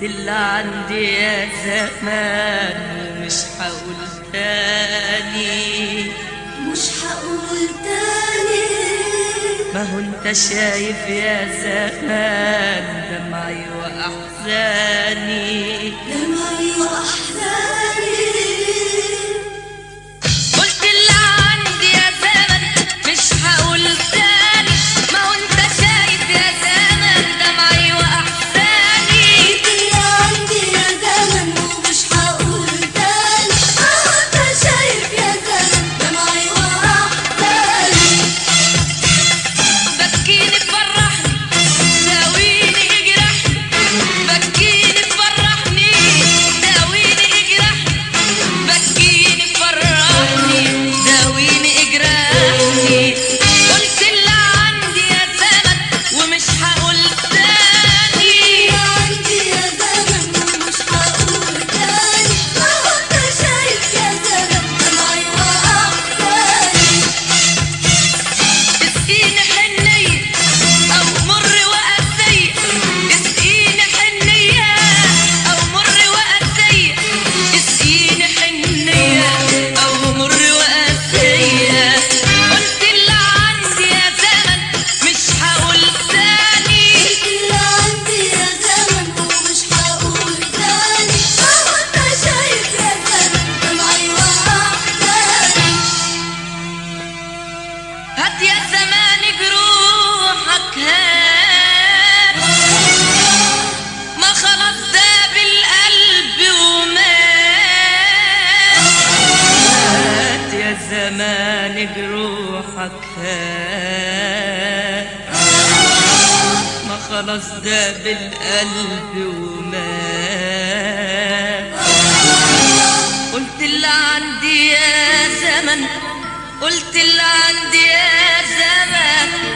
اللي عندي يا زمان ومش هقول تاني مش هقول تاني ما هو انت شايف يا زمان دمعي واحزاني دمعي وأحزاني قلت اللي عندي يا زمن مش هقول تاني ما هو انت شايف يا زمن دمعي واحزاني اللي عندي يا زمن ومش هقول تاني أهو أنت شايف يا زمن دمعي وأحزاني بكيني تفرحني داويني اجرحني بكيني تفرحني داويني اجرحني بكيني تفرحني داويني اجرحني قلت اللي عندي يا زمن ومش هقول تاني اللي عندي يا زمن ومش هقول تاني أهو أنت شايف يا زمن دمعي وأحزاني اسقيني حنية أو مر وقاسية اسقيني حنية أو مر وقاسية اسقيني حنية أو مر وقاسية قلت اللي عندي يا زمن مش هقول تاني اللي عندي يا زمن ومش هقول تاني أهو أنت شايف يا زمن دمعي وأحزاني هات يا زمان جروحك هات ما خلاص داب القلب ومات هات يا زمان جروحك هات ما خلاص داب القلب ومات قلت اللي عندي يا زمن قلت اللي عندي يا زمن